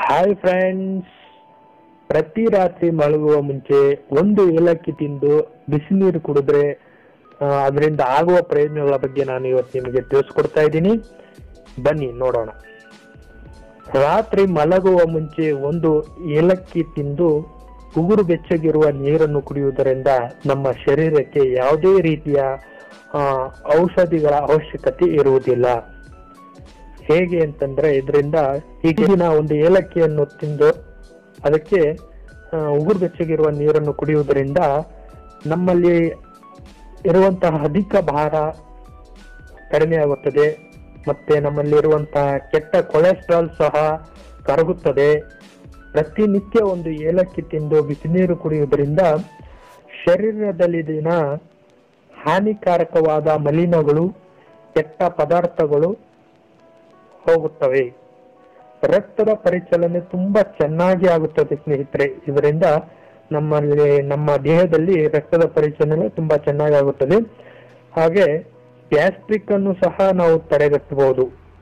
hi friends ಪ್ರತಿ ರಾತ್ರಿ ಮಲಗುವ ಮುಂಚೆ ಒಂದು ಏಲಕ್ಕಿ ತಿಂದು ಬಿಸಿ ನೀರು ಕುಡಿದ್ರೆ ಆ, ಅದರಿಂದ ಆಗುವ ಪ್ರಯೋಜನಗಳ ಬಗ್ಗೆ ನಾನು ಇವತ್ತು ನಿಮಗೆ ತಿಳಿಸ್ಕೊಡ್ತಾ ಇದ್ದೀನಿ ಬನ್ನಿ ನೋಡೋಣ ರಾತ್ರಿ ಮಲಗುವ ಮುಂಚೆ ಒಂದು ಏಲಕ್ಕಿ ತಿಂದು ಉಗುರು ಬೆಚ್ಚಗಿರುವ ನೀರನ್ನು ಕುಡಿಯುವುದರಿಂದ ನಮ್ಮ ಶರೀರಕ್ಕೆ ಯಾವುದೇ ರೀತಿಯ ಆ, ಔಷಧಿಗಳ ಅವಶ್ಯಕತೆ ಇರುವುದಿಲ್ಲ ಹೇಗೆ ಅಂತಂದ್ರೆ ಇದರಿಂದ ಈಗಿನ ಒಂದು ಏಲಕ್ಕಿಯನ್ನು ತಿಂದು ಅದಕ್ಕೆ ಆ, ಉಗುರು ಬೆಚ್ಚಗಿರುವ ನೀರನ್ನು ಕುಡಿಯುವುದರಿಂದ ನಮ್ಮಲ್ಲಿ ಇರುವಂತಹ ಅಧಿಕ ಭಾರ ಕಡಿಮೆ ಆಗುತ್ತದೆ ಮತ್ತೆ ನಮ್ಮಲ್ಲಿರುವಂತಹ ಕೆಟ್ಟ ಕೊಲೆಸ್ಟ್ರಾಲ್ ಸಹ ಕರಗುತ್ತದೆ ಪ್ರತಿನಿತ್ಯ ಒಂದು ಏಲಕ್ಕಿ ತಿಂದು ಬಿಸಿನೀರು ಕುಡಿಯುವುದರಿಂದ ಶರೀರದಲ್ಲಿನ ಹಾನಿಕಾರಕವಾದ ಮಲಿನಗಳು ಕೆಟ್ಟ ಪದಾರ್ಥಗಳು ಹೋಗುತ್ತವೆ ರಕ್ತದ ಪರಿಚಲನೆ ತುಂಬಾ ಚೆನ್ನಾಗಿ ಆಗುತ್ತದೆ ಸ್ನೇಹಿತರೆ ಇದರಿಂದ ನಮ್ಮಲ್ಲಿ ನಮ್ಮ ದೇಹದಲ್ಲಿ ರಕ್ತದ ಪರಿಚಲನೆ ತುಂಬಾ ಚೆನ್ನಾಗಿ ಆಗುತ್ತದೆ ಹಾಗೆ ಗ್ಯಾಸ್ಟ್ರಿಕ್ ಅನ್ನು ಸಹ ನಾವು ತಡೆಗಟ್ಟಬಹುದು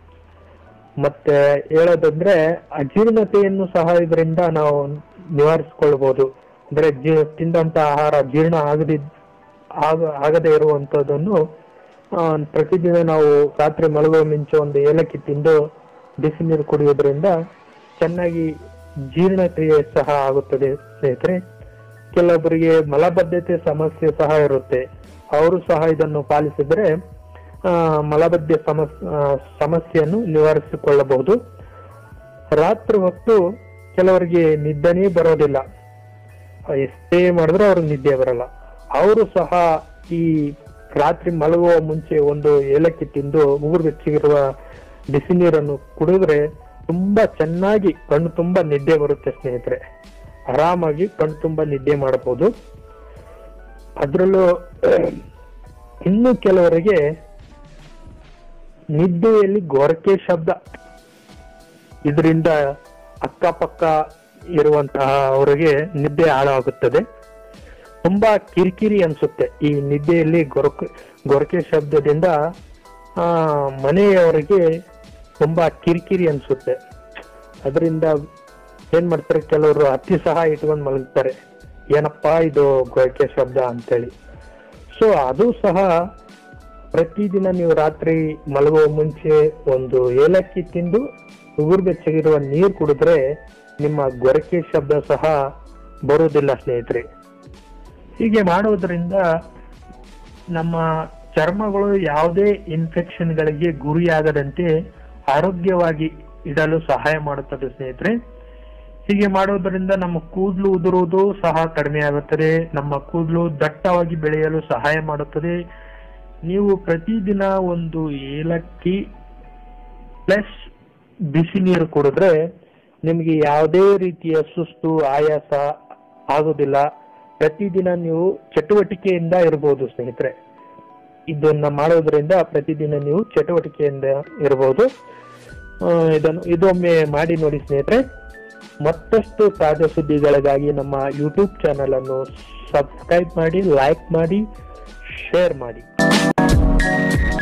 ಮತ್ತೆ ಹೇಳೋದಂದ್ರೆ ಅಜೀರ್ಣತೆಯನ್ನು ಸಹ ಇದರಿಂದ ನಾವು ನಿವಾರಿಸಿಕೊಳ್ಬಹುದು ಅಂದ್ರೆ ಜೀ ತಿಂದಂತ ಆಹಾರ ಜೀರ್ಣ ಆಗದಿ ಆಗ ಆಗದೆ ಇರುವಂತದನ್ನು ಆ, ಪ್ರತಿದಿನ ನಾವು ರಾತ್ರಿ ಮಲಗುವ ಮುಂಚೆ ಒಂದು ಏಲಕ್ಕಿ ತಿಂದು ಬಿಸಿ ನೀರು ಕುಡಿಯೋದ್ರಿಂದ ಚೆನ್ನಾಗಿ ಜೀರ್ಣಕ್ರಿಯೆ ಸಹ ಆಗುತ್ತದೆ ಸ್ನೇಹಿತರೆ ಕೆಲವೊಬ್ಬರಿಗೆ ಮಲಬದ್ಧತೆ ಸಮಸ್ಯೆ ಸಹ ಇರುತ್ತೆ ಅವರು ಸಹ ಇದನ್ನು ಪಾಲಿಸಿದ್ರೆ ಆ, ಮಲಬದ್ಧ ಸಮಸ್ ಆ, ಸಮಸ್ಯೆಯನ್ನು ನಿವಾರಿಸಿಕೊಳ್ಳಬಹುದು ರಾತ್ರಿ ಹೊತ್ತು ಕೆಲವರಿಗೆ ನಿದ್ದೆನೇ ಬರೋದಿಲ್ಲ ಎಷ್ಟೇ ಮಾಡಿದ್ರೆ ಅವ್ರಿಗೆ ನಿದ್ದೆ ಬರಲ್ಲ ಅವರು ಸಹ ಈ ರಾತ್ರಿ ಮಲಗುವ ಮುಂಚೆ ಒಂದು ಏಲಕ್ಕಿ ತಿಂದು ಉಗುರು ಬೆಚ್ಚಗಿರುವ ಬಿಸಿ ನೀರನ್ನು ಕುಡಿದ್ರೆ ತುಂಬಾ ಚೆನ್ನಾಗಿ ಕಣ್ಣು ತುಂಬಾ ನಿದ್ದೆ ಬರುತ್ತೆ ಸ್ನೇಹಿತರೆ ಆರಾಮಾಗಿ ಕಣ್ಣು ತುಂಬಾ ನಿದ್ದೆ ಮಾಡಬಹುದು ಅದರಲ್ಲೂ ಇನ್ನು ಕೆಲವರಿಗೆ ನಿದ್ದೆಯಲ್ಲಿ ಗೊರಕೆ ಶಬ್ದ ಇದರಿಂದ ಅಕ್ಕಪಕ್ಕ ಇರುವಂತಹ ಅವರಿಗೆ ನಿದ್ದೆ ಹಾಳಾಗುತ್ತದೆ ತುಂಬಾ ಕಿರಿಕಿರಿ ಅನ್ಸುತ್ತೆ ಈ ನಿದ್ದೆಯಲ್ಲಿ ಗೊರಕೆ ಗೊರಕೆ ಶಬ್ದದಿಂದ ಆ ಮನೆಯವರಿಗೆ ತುಂಬಾ ಕಿರಿಕಿರಿ ಅನ್ಸುತ್ತೆ ಅದರಿಂದ ಏನ್ ಮಾಡ್ತಾರೆ ಕೆಲವರು ಹತ್ತಿ ಸಹ ಇಟ್ಕೊಂಡು ಮಲಗ್ತಾರೆ ಏನಪ್ಪಾ ಇದು ಗೊರಕೆ ಶಬ್ದ ಅಂತೇಳಿ ಸೊ ಅದು ಸಹ ಪ್ರತಿದಿನ ನೀವು ರಾತ್ರಿ ಮಲಗುವ ಮುಂಚೆ ಒಂದು ಏಲಕ್ಕಿ ತಿಂದು ಉಗುರು ಬೆಚ್ಚಗಿರುವ ನೀರು ಕುಡಿದ್ರೆ ನಿಮ್ಮ ಗೊರಕೆ ಶಬ್ದ ಸಹ ಬರುವುದಿಲ್ಲ ಸ್ನೇಹಿತರೆ ಹೀಗೆ ಮಾಡುವುದರಿಂದ ನಮ್ಮ ಚರ್ಮಗಳು ಯಾವುದೇ ಇನ್ಫೆಕ್ಷನ್ಗಳಿಗೆ ಗುರಿಯಾಗದಂತೆ ಆರೋಗ್ಯವಾಗಿ ಇಡಲು ಸಹಾಯ ಮಾಡುತ್ತದೆ ಸ್ನೇಹಿತರೆ ಹೀಗೆ ಮಾಡೋದ್ರಿಂದ ನಮ್ಮ ಕೂದಲು ಉದುರುವುದು ಸಹ ಕಡಿಮೆ ಆಗುತ್ತದೆ ನಮ್ಮ ಕೂದಲು ದಟ್ಟವಾಗಿ ಬೆಳೆಯಲು ಸಹಾಯ ಮಾಡುತ್ತದೆ ನೀವು ಪ್ರತಿದಿನ ಒಂದು ಏಲಕ್ಕಿ ಪ್ಲಸ್ ಬಿಸಿ ನೀರು ಕುಡಿದ್ರೆ ನಿಮಗೆ ಯಾವುದೇ ರೀತಿಯ ಸುಸ್ತು ಆಯಾಸ ಆಗೋದಿಲ್ಲ ಪ್ರತಿದಿನ ನೀವು ಚಟುವಟಿಕೆಯಿಂದ ಇರಬಹುದು ಸ್ನೇಹಿತರೆ ಇದನ್ನ ಮಾಡೋದ್ರಿಂದ ಪ್ರತಿದಿನ ನೀವು ಚಟುವಟಿಕೆಯಿಂದ ಇರಬಹುದು ಆ, ಇದನ್ನು ಇದೊಮ್ಮೆ ಮಾಡಿ ನೋಡಿ ಸ್ನೇಹಿತರೆ ಮತ್ತಷ್ಟು ತಾಜಾ ಸುದ್ದಿಗಳಿಗಾಗಿ ನಮ್ಮ ಯೂಟ್ಯೂಬ್ ಚಾನಲ್ ಅನ್ನು ಸಬ್ಸ್ಕ್ರೈಬ್ ಮಾಡಿ ಲೈಕ್ ಮಾಡಿ ಶೇರ್ ಮಾಡಿ